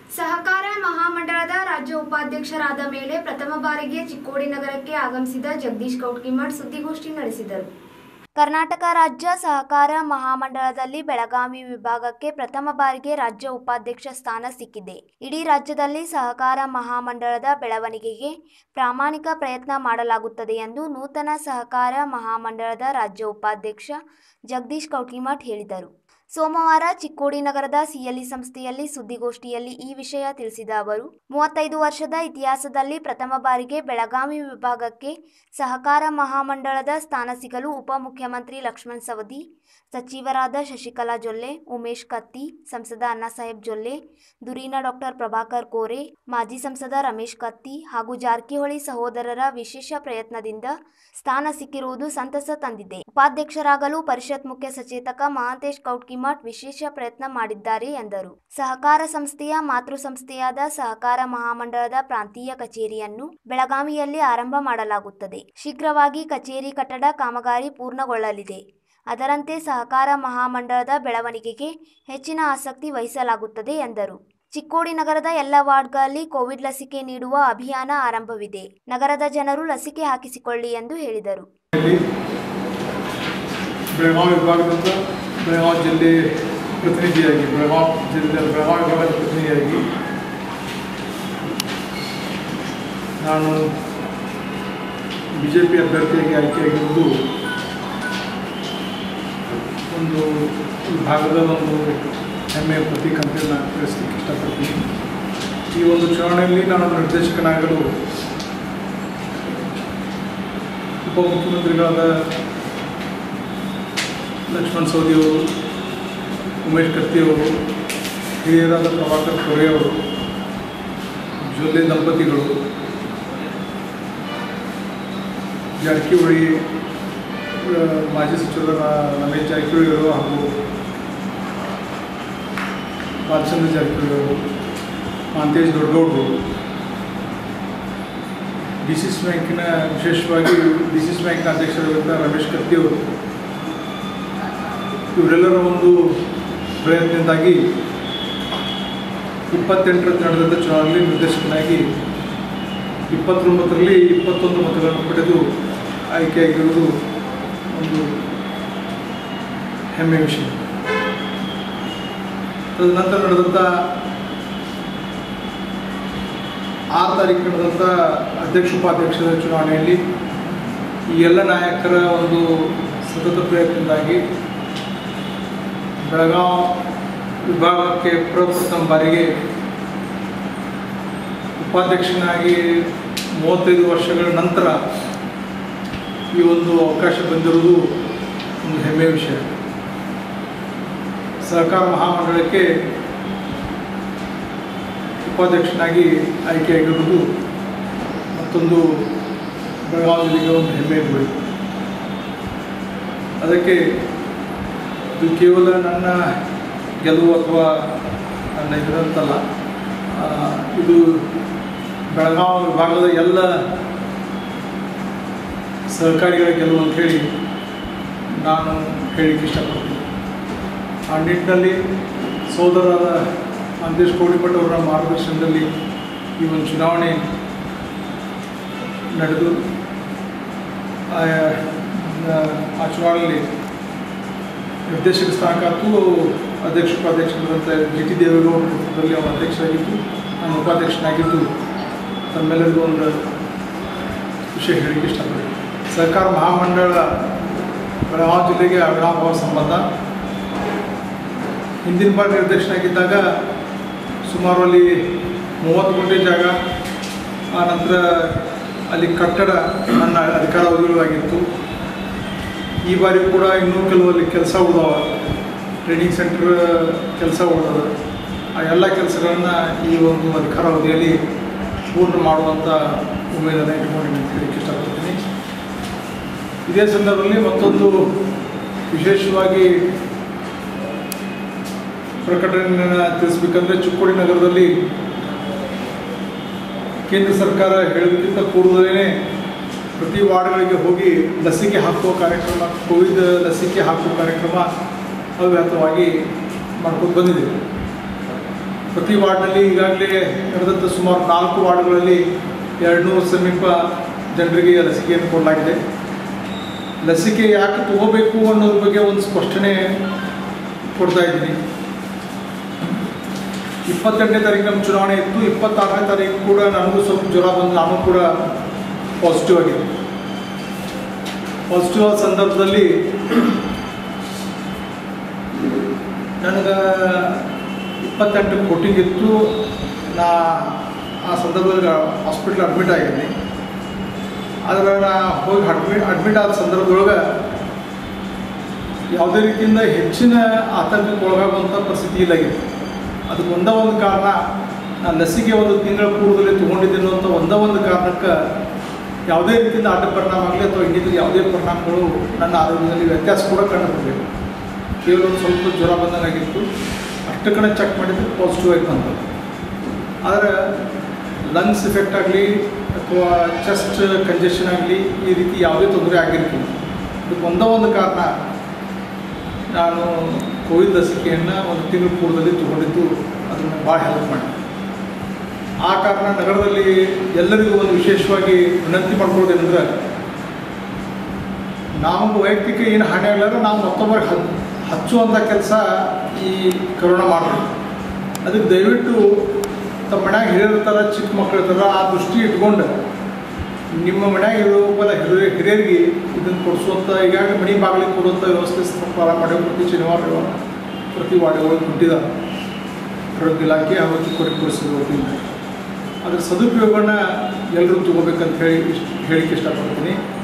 ಸಹಕಾರ ಮಹಾಮಂಡಳದ ರಾಜ್ಯ ಉಪಾಧ್ಯಕ್ಷರಾದ ಮೇಲೆ ಪ್ರಥಮ ಬಾರಿಗೆ ಚಿಕ್ಕೋಡಿ ನಗರಕ್ಕೆ ಆಗಮಿಸಿದ ಜಗದೀಶ್ ಕೌಟ್ಕಿಮಠ್ ಸುದ್ದಿಗೋಷ್ಠಿ ನಡೆಸಿದರು ಕರ್ನಾಟಕ ರಾಜ್ಯ ಸಹಕಾರ ಮಹಾಮಂಡಳದಲ್ಲಿ ಬೆಳಗಾವಿ ವಿಭಾಗಕ್ಕೆ ಪ್ರಥಮ ಬಾರಿಗೆ ರಾಜ್ಯ ಉಪಾಧ್ಯಕ್ಷ ಸ್ಥಾನ ಸಿಕ್ಕಿದೆ ಇಡೀ ರಾಜ್ಯದಲ್ಲಿ ಸಹಕಾರ ಮಹಾಮಂಡಳದ ಬೆಳವಣಿಗೆಗೆ ಪ್ರಾಮಾಣಿಕ ಪ್ರಯತ್ನ ಮಾಡಲಾಗುತ್ತದೆ ಎಂದು ನೂತನ ಸಹಕಾರ ಮಹಾಮಂಡಳದ ರಾಜ್ಯ ಉಪಾಧ್ಯಕ್ಷ ಜಗದೀಶ್ ಕೌಟಿಮಠ್ ಹೇಳಿದರು ಸೋಮವಾರ ಚಿಕ್ಕೋಡಿ ನಗರದ ಸಿಎಲ್ಇ ಸಂಸ್ಥೆಯಲ್ಲಿ ಸುದ್ದಿಗೋಷ್ಠಿಯಲ್ಲಿ ಈ ವಿಷಯ ತಿಳಿಸಿದ ಅವರು ಮೂವತ್ತೈದು ವರ್ಷದ ಇತಿಹಾಸದಲ್ಲಿ ಪ್ರಥಮ ಬಾರಿಗೆ ಬೆಳಗಾವಿ ವಿಭಾಗಕ್ಕೆ ಸಹಕಾರ ಮಹಾಮಂಡಳದ ಸ್ಥಾನ ಸಿಗಲು ಉಪಮುಖ್ಯಮಂತ್ರಿ ಲಕ್ಷ್ಮಣ್ ಸವದಿ ಸಚಿವರಾದ ಶಶಿಕಲಾ ಜೊಲ್ಲೆ ಉಮೇಶ್ ಕತ್ತಿ ಸಂಸದ ಅಣ್ಣಾಸಾಹೇಬ್ ಜೊಲ್ಲೆ ದುರೀನ ಡಾಕ್ಟರ್ ಪ್ರಭಾಕರ್ ಕೋರೆ ಮಾಜಿ ಸಂಸದ ರಮೇಶ್ ಕತ್ತಿ ಹಾಗೂ ಜಾರಕಿಹೊಳಿ ಸಹೋದರರ ವಿಶೇಷ ಪ್ರಯತ್ನದಿಂದ ಸ್ಥಾನ ಸಿಕ್ಕಿರುವುದು ಸಂತಸ ತಂದಿದೆ ಉಪಾಧ್ಯಕ್ಷರಾಗಲು ಪರಿಷತ್ ಮುಖ್ಯ ಸಚೇತಕ ಮಹಾಂತೇಶ್ ಕೌಟ್ಕಿಮಠ್ ವಿಶೇಷ ಪ್ರಯತ್ನ ಮಾಡಿದ್ದಾರೆ ಎಂದರು ಸಹಕಾರ ಸಂಸ್ಥೆಯ ಮಾತೃ ಸಂಸ್ಥೆಯಾದ ಸಹಕಾರ ಮಹಾಮಂಡಳದ ಪ್ರಾಂತೀಯ ಕಚೇರಿಯನ್ನು ಬೆಳಗಾವಿಯಲ್ಲಿ ಆರಂಭ ಮಾಡಲಾಗುತ್ತದೆ ಶೀಘ್ರವಾಗಿ ಕಚೇರಿ ಕಟ್ಟಡ ಕಾಮಗಾರಿ ಪೂರ್ಣಗೊಳ್ಳಲಿದೆ ಅದರಂತೆ ಸಹಕಾರ ಮಹಾಮಂಡಳದ ಬೆಳವಣಿಗೆಗೆ ಹೆಚ್ಚಿನ ಆಸಕ್ತಿ ವಹಿಸಲಾಗುತ್ತದೆ ಎಂದರು ಚಿಕ್ಕೋಡಿ ನಗರದ ಎಲ್ಲ ವಾರ್ಡ್ಗಳಲ್ಲಿ ಕೋವಿಡ್ ಲಸಿಕೆ ನೀಡುವ ಅಭಿಯಾನ ಆರಂಭವಿದೆ ನಗರದ ಜನರು ಲಸಿಕೆ ಹಾಕಿಸಿಕೊಳ್ಳಿ ಎಂದು ಹೇಳಿದರು ಇಲ್ಲಿ ಬೆಳಗಾವಿ ವಿಭಾಗದಿಂದ ಬೆಳಗಾವಿ ಜಿಲ್ಲೆ ಪ್ರತಿನಿಧಿಯಾಗಿ ಬೆಳಗಾವಿ ಜಿಲ್ಲೆ ಬೆಳಗಾವಿ ವಿಭಾಗದ ಪ್ರತಿನಿಧಿಯಾಗಿ ನಾನು ಬಿ ಜೆ ಪಿ ಅಭ್ಯರ್ಥಿಯಾಗಿ ಆಯ್ಕೆಯಾಗಿರುವುದು ಒಂದು ಈ ಭಾಗದ ಒಂದು ಹೆಮ್ಮೆಯ ಪ್ರತೀಕ ಅಂತ ನಾನು ತಿಳಿಸ್ಲಿಕ್ಕೆ ಇಷ್ಟಪಡ್ತೀನಿ ಈ ಒಂದು ಚುನಾವಣೆಯಲ್ಲಿ ನಾನು ನಿರ್ದೇಶಕನಾಗಲು ಉಪಮುಖ್ಯಮಂತ್ರಿಗಳಾದ ಲಕ್ಷ್ಮಣ್ ಸವದಿಯವರು ಉಮೇಶ್ ಕತ್ತಿಯವರು ಹಿರಿಯರಾದ ಪ್ರಭಾಕರ್ ಕೊರೆಯವರು ಜೊಲ್ಲೆ ದಂಪತಿಗಳು ಜಾರಕಿಹೊಳಿ ಆ, ಮಾಜಿ ಸಚಿವರ ರಮೇಶ್ ಜಾರಕಿಹೊಳಿಯವರು ಹಾಗೂ ಬಾಲಚಂದ್ರ ಜಾರಕಿಹೊಳಿಯವರು ಮಾಂತೇಶ್ ದೊಡ್ಡಗೌಡರು ಡಿ ಸಿ ಸಿ ಬ್ಯಾಂಕಿನ ವಿಶೇಷವಾಗಿ ಡಿ ಸಿ ಸಿ ಬ್ಯಾಂಕ್ನ ಅಧ್ಯಕ್ಷರಾದಂಥ ರಮೇಶ್ ಕತ್ತಿಯವರು ಇವರೆಲ್ಲರ ಒಂದು ಪ್ರಯತ್ನದಿಂದಾಗಿ ಇಪ್ಪತ್ತೆಂಟರಲ್ಲಿ ನಡೆದಂಥ ಚುನಾವಣೆಯಲ್ಲಿ ನಿರ್ದೇಶಕನಾಗಿ ಇಪ್ಪತ್ತೊಂಬತ್ತರಲ್ಲಿ ಇಪ್ಪತ್ತೊಂದು ಮತಗಳನ್ನು ಪಡೆದು ಆಯ್ಕೆಯಾಗಿರುವುದು ಒಂದು ಹೆಮ್ಮೆಯ ವಿಷಯ ತದನಂತರ ನಡೆದಂಥ ಆರು ತಾರೀಕು ನಡೆದಂಥ ಅಧ್ಯಕ್ಷ ಉಪಾಧ್ಯಕ್ಷರ ಚುನಾವಣೆಯಲ್ಲಿ ಈ ಎಲ್ಲ ನಾಯಕರ ಒಂದು ಸತತ ಪ್ರಯತ್ನದಿಂದಾಗಿ ಬೆಳಗಾವಿ ವಿಭಾಗಕ್ಕೆ ಪ್ರಪ್ರಥಮ ಬಾರಿಗೆ ಉಪಾಧ್ಯಕ್ಷನಾಗಿ ಮೂವತ್ತೈದು ವರ್ಷಗಳ ನಂತರ ಈ ಒಂದು ಅವಕಾಶ ಬಂದಿರುವುದು ಒಂದು ಹೆಮ್ಮೆಯ ವಿಷಯ ಸಹಕಾರ ಮಹಾಮಂಡಳಕ್ಕೆ ಉಪಾಧ್ಯಕ್ಷನಾಗಿ ಆಯ್ಕೆಯಾಗಿರುವುದು ಮತ್ತೊಂದು ಬೆಳಗಾವಿ ಜಿಲ್ಲೆಗೆ ಒಂದು ಹೆಮ್ಮೆಯ ಗುರಿ ಅದಕ್ಕೆ ಇದು ಕೇವಲ ನನ್ನ ಗೆಲುವು ಅಥವಾ ನನ್ನ ಇದರಂತಲ್ಲ ಆ, ಇದು ಬೆಳಗಾವಿ ವಿಭಾಗದ ಎಲ್ಲ ಸಹಕಾರಿಗಳ ಗೆಲುವು ಅಂಥೇಳಿ ನಾನು ಹೇಳಲಿಕ್ಕೆ ಇಷ್ಟಪಡ್ತೀನಿ ಆ ನಿಟ್ಟಿನಲ್ಲಿ ಸೋದರರಾದ ಮಂತೇಶ್ ಕೋಡಿಮಠ್ ಅವರ ಮಾರ್ಗದರ್ಶನದಲ್ಲಿ ಈ ಒಂದು ಚುನಾವಣೆ ನಡೆದು ಆ ಆ ಚುನಾವಣೆಯಲ್ಲಿ ನಿರ್ದೇಶಕ ಸ್ಥಾನಕ್ಕಂತೂ ಅಧ್ಯಕ್ಷ ಉಪಾಧ್ಯಕ್ಷರಾದಂಥ ಜಿ ಟಿ ದೇವೇಗೌಡರ ನೇತೃತ್ವದಲ್ಲಿ ಅವರ ಅಧ್ಯಕ್ಷರಾಗಿದ್ದು ನಾನು ಉಪಾಧ್ಯಕ್ಷನಾಗಿದ್ದು ತಮ್ಮೆಲ್ಲರಿಗೂ ಒಂದು ವಿಷಯ ಹೇಳಲಿಕ್ಕೆ ಇಷ್ಟಪಡ್ತೀನಿ ಸಹಕಾರ ಮಹಾಮಂಡಳ ಬೆಳಗಾವಿ ಜಿಲ್ಲೆಗೆ ಅವಿನಾಭಾವ ಸಂಬಂಧ ಹಿಂದಿನ ಬಾರಿ ನಿರ್ದೇಶನಾಗಿದ್ದಾಗ ಸುಮಾರು ಅಲ್ಲಿ ಮೂವತ್ತು ಗುಂಟೆ ಜಾಗ ಆ ನಂತರ ಅಲ್ಲಿ ಕಟ್ಟಡ ನನ್ನ ಅಧಿಕಾರಾವಧಿಗಳಾಗಿತ್ತು ಈ ಬಾರಿ ಕೂಡ ಇನ್ನೂ ಕೆಲವು ಅಲ್ಲಿ ಕೆಲಸ ಉಳಿದಾವ ಟ್ರೈನಿಂಗ್ ಸೆಂಟರ್ ಕೆಲಸ ಉಳಿದದ ಆ ಎಲ್ಲ ಕೆಲಸಗಳನ್ನು ಈ ಒಂದು ಅಧಿಕಾರಾವಧಿಯಲ್ಲಿ ಪೂರ್ಣ ಮಾಡುವಂಥ ಉಮೇದನ್ನು ಇಟ್ಕೊಂಡಿದ್ದೀನಿ ಅಂತ ಹೇಳಕ್ಕೆ ಇಷ್ಟಪಡ್ತೀನಿ ಇದೇ ಸಂದರ್ಭದಲ್ಲಿ ಮತ್ತೊಂದು ವಿಶೇಷವಾಗಿ ಪ್ರಕಟಣೆಯನ್ನು ತಿಳಿಸ್ಬೇಕಂದ್ರೆ ಚಿಕ್ಕೋಡಿ ನಗರದಲ್ಲಿ ಕೇಂದ್ರ ಸರ್ಕಾರ ಹೇಳೋದಕ್ಕಿಂತ ಪೂರ್ವದಲ್ಲೇ ಪ್ರತಿ ವಾರ್ಡ್ಗಳಿಗೆ ಹೋಗಿ ಲಸಿಕೆ ಹಾಕುವ ಕಾರ್ಯಕ್ರಮ ಕೋವಿಡ್ ಲಸಿಕೆ ಹಾಕುವ ಕಾರ್ಯಕ್ರಮ ಅವ್ಯಾತವಾಗಿ ಮಾಡ್ಕೊಂಡು ಬಂದಿದೆ ಪ್ರತಿ ವಾರ್ಡ್ನಲ್ಲಿ ಈಗಾಗಲೇ ನಡೆದಂಥ ಸುಮಾರು ನಾಲ್ಕು ವಾರ್ಡ್ಗಳಲ್ಲಿ ಎರಡುನೂರು ಸಮೀಪ ಜನರಿಗೆ ಲಸಿಕೆಯನ್ನು ಕೊಡಲಾಗಿದೆ ಲಸಿಕೆ ಯಾಕೆ ತಗೋಬೇಕು ಅನ್ನೋದ್ರ ಬಗ್ಗೆ ಒಂದು ಸ್ಪಷ್ಟನೆ ಕೊಡ್ತಾ ಇದ್ದೀನಿ ಇಪ್ಪತ್ತೆಂಟನೇ ತಾರೀಕು ನಮ್ಮ ಚುನಾವಣೆ ಇತ್ತು ಇಪ್ಪತ್ತಾರನೇ ತಾರೀಕು ಕೂಡ ನನಗೂ ಸ್ವಲ್ಪ ಜ್ವರ ಬಂದು ನಾನು ಕೂಡ ಪಾಸಿಟಿವ್ ಆಗಿದೆ ಪಾಸಿಟಿವ್ ಆದ ಸಂದರ್ಭದಲ್ಲಿ ನನಗೆ ಇಪ್ಪತ್ತೆಂಟು ಕೋಟಿಂಗ್ ಇತ್ತು ನಾ ಆ ಸಂದರ್ಭದಲ್ಲಿ ಹಾಸ್ಪಿಟ್ಲ್ ಅಡ್ಮಿಟ್ ಆಗಿದ್ದೀನಿ ಆದರೆ ನಾ ಹೋಗಿ ಅಡ್ಮಿಟ್ ಅಡ್ಮಿಟ್ ಆದ ಸಂದರ್ಭದೊಳಗೆ ಯಾವುದೇ ರೀತಿಯಿಂದ ಹೆಚ್ಚಿನ ಆತಂಕಕ್ಕೆ ಒಳಗಾಗುವಂಥ ಪರಿಸ್ಥಿತಿ ಇಲ್ಲಾಗಿತ್ತು ಅದಕ್ಕೆ ಒಂದೇ ಒಂದು ಕಾರಣ ನಾನು ಲಸಿಕೆ ಒಂದು ತಿಂಗಳ ಪೂರ್ವದಲ್ಲಿ ತೊಗೊಂಡಿದ್ದೀನಿ ಅಂತ ಒಂದೇ ಒಂದು ಕಾರಣಕ್ಕೆ ಯಾವುದೇ ರೀತಿಯಿಂದ ಅಡ್ಡ ಪರಿಣಾಮ ಆಗಲಿ ಅಥವಾ ಇನ್ನಿತರ ಯಾವುದೇ ಪರಿಣಾಮಗಳು ನನ್ನ ಆರೋಗ್ಯದಲ್ಲಿ ವ್ಯತ್ಯಾಸ ಕೂಡ ಕಂಡು ಬರಬೇಕು ಕೇವಲ ಒಂದು ಸ್ವಲ್ಪ ಜ್ವರ ಬಂದಂಗಾಗಿತ್ತು ಅಷ್ಟು ಕಡೆ ಚೆಕ್ ಮಾಡಿದ್ರೆ ಪಾಸಿಟಿವ್ ಆಗಿ ಬಂತು ಆದರೆ ಲಂಗ್ಸ್ ಎಫೆಕ್ಟ್ ಆಗಲಿ ಅಥವಾ ಚೆಸ್ಟ್ ಕಂಜೆಷನ್ ಆಗಲಿ ಈ ರೀತಿ ಯಾವುದೇ ತೊಂದರೆ ಆಗಿರ್ತಿಲ್ಲ ಇದಕ್ಕೆ ಒಂದೇ ಒಂದು ಕಾರಣ ನಾನು ಕೋವಿಡ್ ಲಸಿಕೆಯನ್ನು ಒಂದು ತಿಂಗಳ ಪೂರ್ವದಲ್ಲಿ ತೊಗೊಂಡಿದ್ದು ಅದನ್ನು ಭಾಳ ಹೆಲ್ಪ್ ಮಾಡಿ ಆ ಕಾರಣ ನಗರದಲ್ಲಿ ಎಲ್ಲರಿಗೂ ಒಂದು ವಿಶೇಷವಾಗಿ ವಿನಂತಿ ಮಾಡ್ಕೊಳ್ಳೋದೇನೆಂದ್ರೆ ನಾವು ವೈಯಕ್ತಿಕ ಏನು ಹಾನಿ ಆಗಲಾರ ನಾವು ಮತ್ತೊಬ್ಬರಿಗೆ ಹಚ್ ಹಚ್ಚುವಂಥ ಕೆಲಸ ಈ ಕರೋನಾ ಮಾಡಬೇಕು ಅದಕ್ಕೆ ದಯವಿಟ್ಟು ತಮ್ಮ ಮನ್ಯಾಗ ಹಿರಿಯರು ಇರ್ತಾರ ಚಿಕ್ಕ ಮಕ್ಕಳು ಇರ್ತಾರ ಆ ದೃಷ್ಟಿ ಇಟ್ಕೊಂಡು ನಿಮ್ಮ ಮನ್ಯಾಗ ಇರೋ ಬಲ್ಲ ಹಿರಿಯ ಹಿರಿಯರಿಗೆ ಇದನ್ನು ಕೊಡಿಸುವಂಥ ಈಗಾಗಲೇ ಮನೆ ಬಾಗಿಲಿಗೆ ಕೊಡುವಂಥ ವ್ಯವಸ್ಥೆ ಸ- ಪ್ರಾರಂಭ ಮಾಡಿ ಪ್ರತಿ ಶನಿವಾರ ರವಿವಾರ ಪ್ರತಿ ವಾರ್ಡ್ಗಳಿಗೆ ಕೊಟ್ಟಿದ್ದಾರೆ ಆರೋಗ್ಯ ಇಲಾಖೆ ಹಾಗೂ ಚಿಕ್ಕೋಡಿ ಪುರಸಭೆ ವತಿಯಿಂದ ಅದ್ರ ಸದುಪಯೋಗನ ಎಲ್ಲರೂ ತಗೋಬೇಕಂತ ಹೇಳಿ ಇಷ್ಟ ಹೇಳಿಕ್ಕೆ ಇಷ್ಟಪಡ್ತೀನಿ